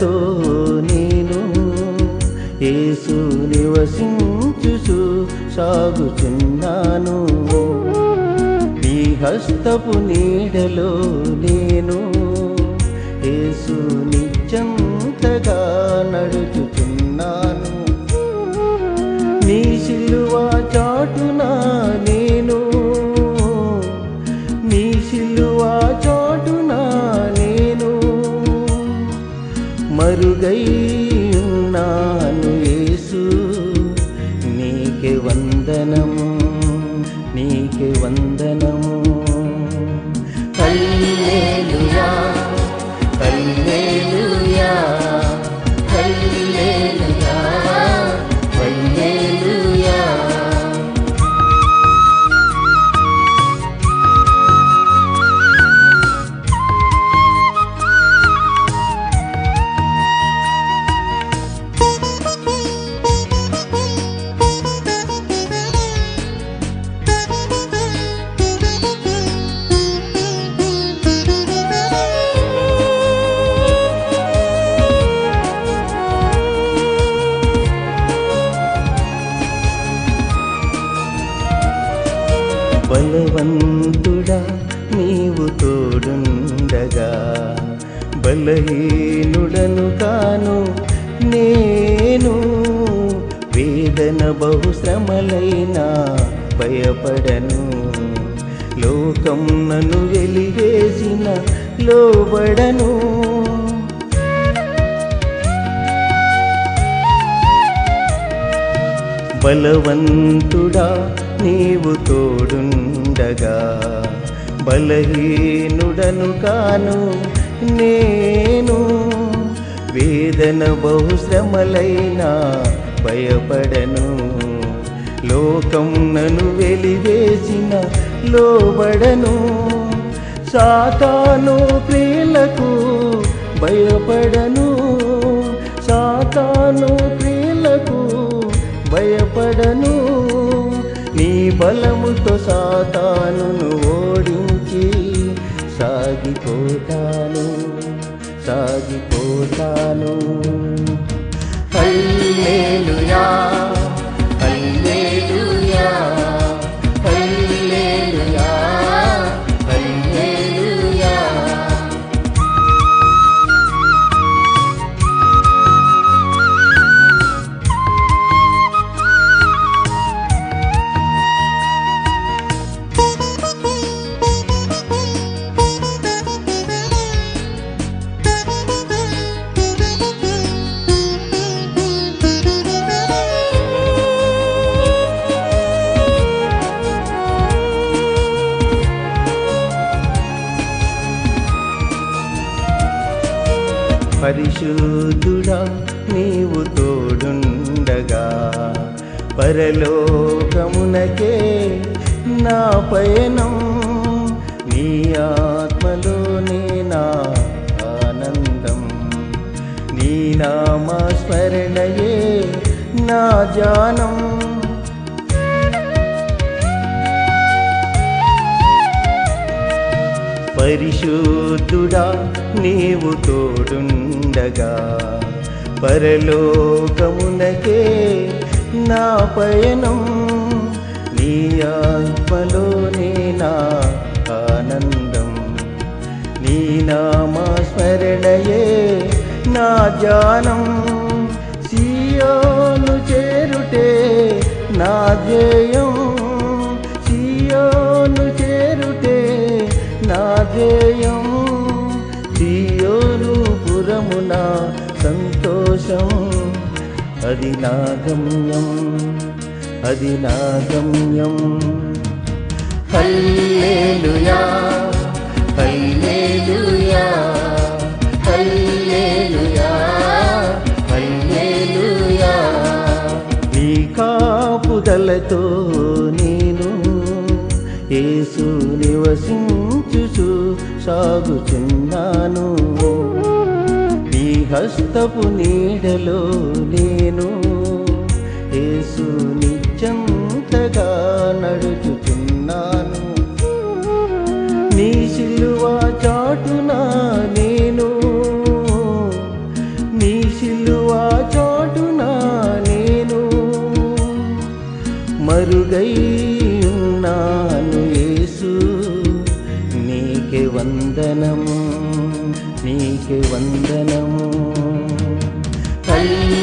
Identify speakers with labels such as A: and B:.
A: పట్టుదలతో నేను యేసు నివసించుచు సాగుచున్నాను నీ హస్తపు నీడలో నేను యేసు నిత్యంతగా నడుచుచున్నాను నీ సిలువ చాటున నేను నీ సిలువ చాటున నేను మరుగై ఉన్నాను యేసు నీకే వందనము నీకే వందనము హల్లెలూయా హల్లెలూయా హల్లెలూయా హల్లెలూయా బలవంతుడా నీవు తోడుండగా బలహీనుడను కాను నేను వేదన బహుశ్రమలైనా భయపడను లోకం నన్ను వెలివేసిన లోబడను బలవంతుడా నీవు తోడుండగా బలహీనుడను కాను నేను వేదన బహుశ్రమలైనా భయపడను లోకం నన్ను వెలివేసిన లోబడను సాతాను క్రియలకు భయపడను సాతాను క్రియలకు భయపడను నీ బలముతో సాతానును ఓడించి సాగిపోతాను సాగిపోతాను హల్లెలూయా హల్లెలూయా హల్లెలూయా హల్లెలూయా పరిశుద్ధుడా నీవు తోడుండగా పరలోకమునకే నా పయనం నీ ఆత్మలోనే నా ఆనందం నీ నామస్మరణయే నా జానం పరిశుద్ధుడా నీవు తోడుండగా పరలోకమునకే నా పయనం నీ ఆత్మలోనే నా ఆనందం నీ నామస్మరణయే నా జానం సియోను చేరుటే నా ధ్యేయం సియోను చేరుటే నా ధ్యేయం సియోను పురమున సంతోషం అది నా గమ్యం అది నా గమ్యం హల్లెలూయా హల్లెలూయా హల్లెలూయా హల్లెలూయా నీ కాపుదలతో నేను యేసు నివసించుచు సాగుచున్నాను నీ హస్తపు నీడలో నేను యేసు నిత్యంతగా నడుచుచున్నాను నీ సిలువ చాటున నేను తోడై ఉన్నాను యేసు నీకే వందనము నీకే వందనము తల్లి